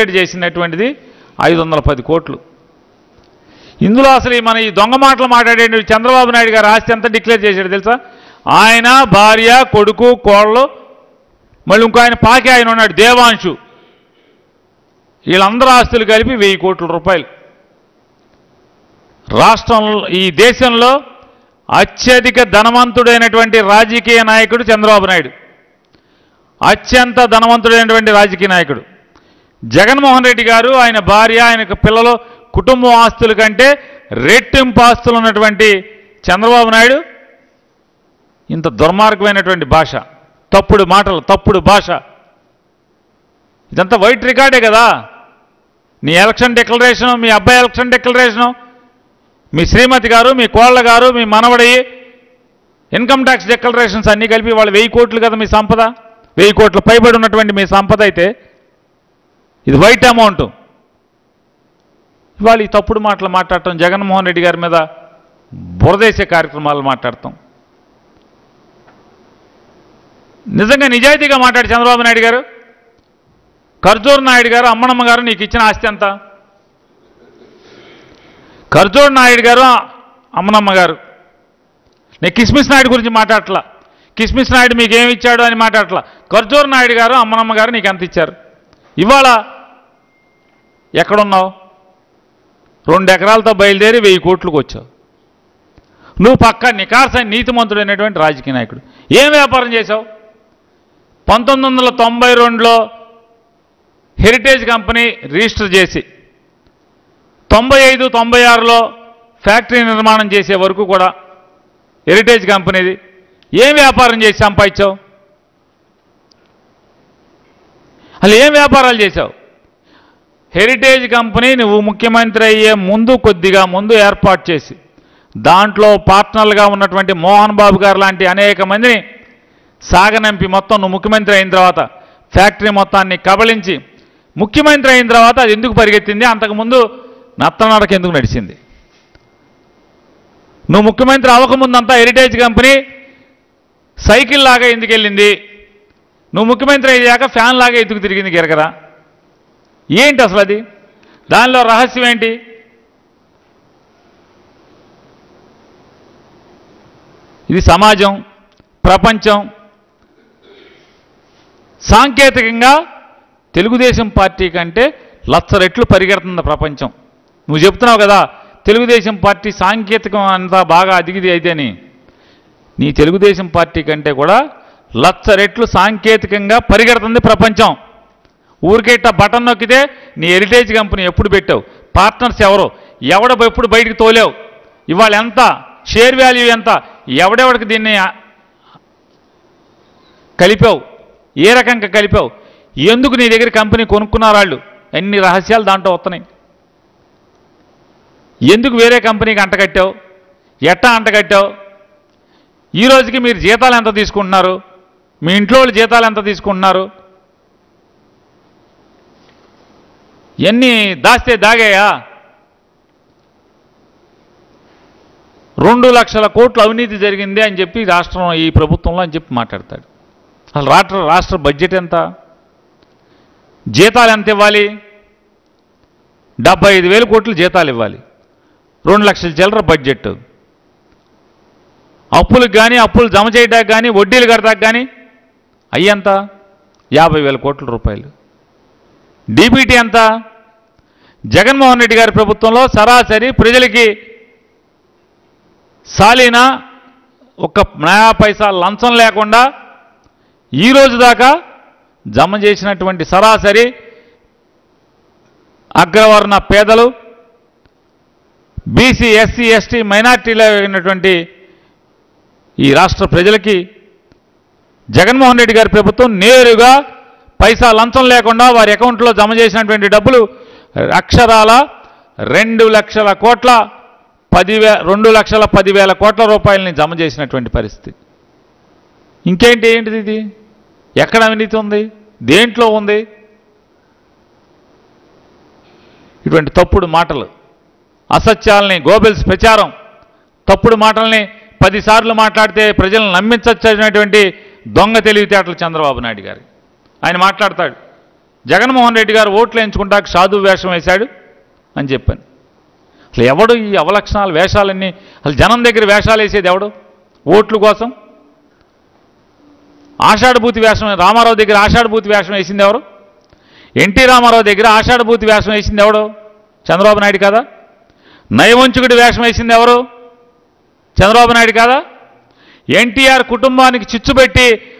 declare చేసినటువంటిది ఐదు వందల పది కోట్లు ఇందులో అసలు ఈ మన ఈ దొంగ మాటలు మాట్లాడే చంద్రబాబు నాయుడు గారు ఆస్తి ఎంత డిక్లేర్ చేశాడు తెలుసా ఆయన భార్య కొడుకు కోళ్ళు మళ్ళీ ఇంకో ఆయన పాకి ఆయన ఉన్నాడు దేవాంశు వీళ్ళందరూ ఆస్తులు కలిపి వెయ్యి కోట్ల రూపాయలు రాష్ట్రంలో ఈ దేశంలో అత్యధిక ధనవంతుడైనటువంటి రాజకీయ నాయకుడు చంద్రబాబు నాయుడు అత్యంత ధనవంతుడైనటువంటి రాజకీయ నాయకుడు జగన్మోహన్ రెడ్డి గారు ఆయన భార్య ఆయన పిల్లలు కుటుంబం ఆస్తుల కంటే రెట్టింపు ఆస్తులు ఉన్నటువంటి చంద్రబాబు నాయుడు ఇంత దుర్మార్గమైనటువంటి భాష తప్పుడు మాటలు తప్పుడు భాష ఇదంతా వైట్ రికార్డే కదా నీ ఎలక్షన్ డిక్లరేషను మీ అబ్బాయి ఎలక్షన్ డిక్లరేషను మీ శ్రీమతి గారు మీ కోళ్ళ గారు మీ మనవడి ఇన్కమ్ ట్యాక్స్ డిక్లరేషన్స్ అన్నీ కలిపి వాళ్ళు వెయ్యి కోట్లు కదా మీ సంపద వెయ్యి కోట్ల పైబడి ఉన్నటువంటి మీ సంపద అయితే ఇది వైట్ అమౌంట్ ఇవాళ ఈ తప్పుడు మాటలు మాట్లాడటం జగన్మోహన్ రెడ్డి గారి మీద బురదేసే కార్యక్రమాలు మాట్లాడటం నిజంగా నిజాయితీగా మాట్లాడి చంద్రబాబు నాయుడు గారు ఖర్జూర్ నాయుడు గారు అమ్మనమ్మ గారు నీకు ఇచ్చిన ఆస్తి ఎంత ఖర్జూర్ నాయుడు గారు అమ్మనమ్మ గారు నేను కిస్మిస్ నాయుడు గురించి మాట్లాడట్లా కిస్మిస్ నాయుడు మీకు ఏమి ఇచ్చాడు అని మాట్లాడట్లా ఖర్జూర్ నాయుడు గారు అమ్మనమ్మ గారు నీకు ఎంత ఇచ్చారు ఇవాళ ఎక్కడున్నావు రెండు ఎకరాలతో బయలుదేరి వెయ్యి కోట్లకు వచ్చావు నువ్వు పక్క నికార్సైన నీతిమంతుడైనటువంటి రాజకీయ నాయకుడు ఏం వ్యాపారం చేశావు పంతొమ్మిది వందల తొంభై రెండులో హెరిటేజ్ కంపెనీ రిజిస్టర్ చేసి తొంభై ఐదు తొంభై ఆరులో ఫ్యాక్టరీ నిర్మాణం చేసే వరకు కూడా హెరిటేజ్ కంపెనీది ఏం వ్యాపారం చేసి సంపాదించావు అసలు ఏం వ్యాపారాలు చేశావు హెరిటేజ్ కంపెనీ నువ్వు ముఖ్యమంత్రి అయ్యే ముందు కొద్దిగా ముందు ఏర్పాటు చేసి దాంట్లో పార్ట్నర్లుగా ఉన్నటువంటి మోహన్ బాబు గారు లాంటి అనేక మందిని సాగనంపి మొత్తం నువ్వు ముఖ్యమంత్రి అయిన తర్వాత ఫ్యాక్టరీ మొత్తాన్ని కబళించి ముఖ్యమంత్రి అయిన తర్వాత అది ఎందుకు పరిగెత్తింది అంతకుముందు నత్తనడక ఎందుకు నడిచింది నువ్వు ముఖ్యమంత్రి అవ్వకముందంతా హెరిటేజ్ కంపెనీ సైకిల్ లాగా ఎందుకు వెళ్ళింది నువ్వు ముఖ్యమంత్రి అయ్యాక ఫ్యాన్ లాగా ఎందుకు తిరిగింది గిరగరా ఏంటి అసలు అది దానిలో రహస్యం ఏంటి ఇది సమాజం ప్రపంచం సాంకేతికంగా తెలుగుదేశం పార్టీ కంటే లక్ష రెట్లు పరిగెడుతుంది ప్రపంచం నువ్వు చెప్తున్నావు కదా తెలుగుదేశం పార్టీ సాంకేతికం అంతా బాగా అదిగిది అయితేని నీ తెలుగుదేశం పార్టీ కంటే కూడా లక్ష రెట్లు సాంకేతికంగా పరిగెడుతుంది ప్రపంచం ఊరికే ఇట్ట బటన్ నొక్కితే నీ హెరిటేజ్ కంపెనీ ఎప్పుడు పెట్టావు పార్ట్నర్స్ ఎవరు ఎవడ ఎప్పుడు బయటికి తోలేవు ఇవాళ ఎంత షేర్ వాల్యూ ఎంత ఎవడెవడికి దీన్ని ఆ- కలిపావు ఏ రకంగా కలిపావు ఎందుకు నీ దగ్గర కంపెనీ కొనుక్కున్నారు వాళ్ళు ఎన్ని రహస్యాలు దాంట్లో వస్తున్నాయి ఎందుకు వేరే కంపెనీకి అంటగట్టావు ఎట్టా అంటగట్టావు ఈ రోజుకి మీరు జీతాలు ఎంత తీసుకుంటున్నారు మీ ఇంట్లో వాళ్ళు జీతాలు ఎంత తీసుకుంటున్నారు ఎన్ని దాస్తే దాగాయా రెండు లక్షల కోట్ల అవినీతి జరిగింది అని చెప్పి రాష్ట్రం ఈ ప్రభుత్వంలో అని చెప్పి మాట్లాడతాడు అసలు రాష్ట్ర రాష్ట్ర బడ్జెట్ ఎంత జీతాలు ఎంత ఇవ్వాలి డెబ్బై ఐదు వేల కోట్లు జీతాలు ఇవ్వాలి రెండు లక్షల చిల్లర బడ్జెట్ అప్పులకు కానీ అప్పులు జమ చేయడానికి కానీ వడ్డీలు కడతాకు కానీ అయ్యంత యాభై వేల కోట్ల రూపాయలు డీబీటీ ఎంత జగన్మోహన్ రెడ్డి గారి ప్రభుత్వంలో సరాసరి ప్రజలకి సాలీనా ఒక్క నయా పైసా లంచం లేకుండా ఈ రోజు దాకా జమ చేసినటువంటి సరాసరి అగ్రవర్ణ పేదలు బీసీ ఎస్సీ ఎస్టీ మైనార్టీలో అయినటువంటి ఈ రాష్ట్ర ప్రజలకి జగన్మోహన్ రెడ్డి గారి ప్రభుత్వం నేరుగా పైసా లంచం లేకుండా వారి అకౌంట్లో జమ చేసినటువంటి డబ్బులు అక్షరాల రెండు లక్షల కోట్ల పదివే రెండు లక్షల పదివేల కోట్ల రూపాయలని జమ చేసినటువంటి పరిస్థితి ఇంకేంటి ఏంటిది ఇది ఎక్కడ అవినీతి ఉంది దేంట్లో ఉంది ఇటువంటి తప్పుడు మాటలు అసత్యాలని గోబెల్స్ ప్రచారం తప్పుడు మాటల్ని పదిసార్లు మాట్లాడితే ప్రజలను నమ్మించచ్చనేటువంటి దొంగ తెలివితేటలు చంద్రబాబు నాయుడు గారి ఆయన మాట్లాడతాడు జగన్మోహన్ రెడ్డి గారు ఓట్లు ఎంచుకుంటాక సాధు వేషం వేశాడు అని చెప్పాను అసలు ఎవడు ఈ అవలక్షణాలు వేషాలన్నీ అసలు జనం దగ్గర వేషాలు వేసేది ఎవడు ఓట్ల కోసం ఆషాఢభూతి వేషం రామారావు దగ్గర ఆషాఢభూతి వేషం వేసింది ఎవరు ఎన్టీ రామారావు దగ్గర ఆషాఢభూతి వేషం వేసింది ఎవడు చంద్రబాబు నాయుడు కదా నయవంచుకుడి వేషం వేసింది ఎవరు చంద్రబాబు నాయుడు కదా ఎన్టీఆర్ కుటుంబానికి చిచ్చు పెట్టి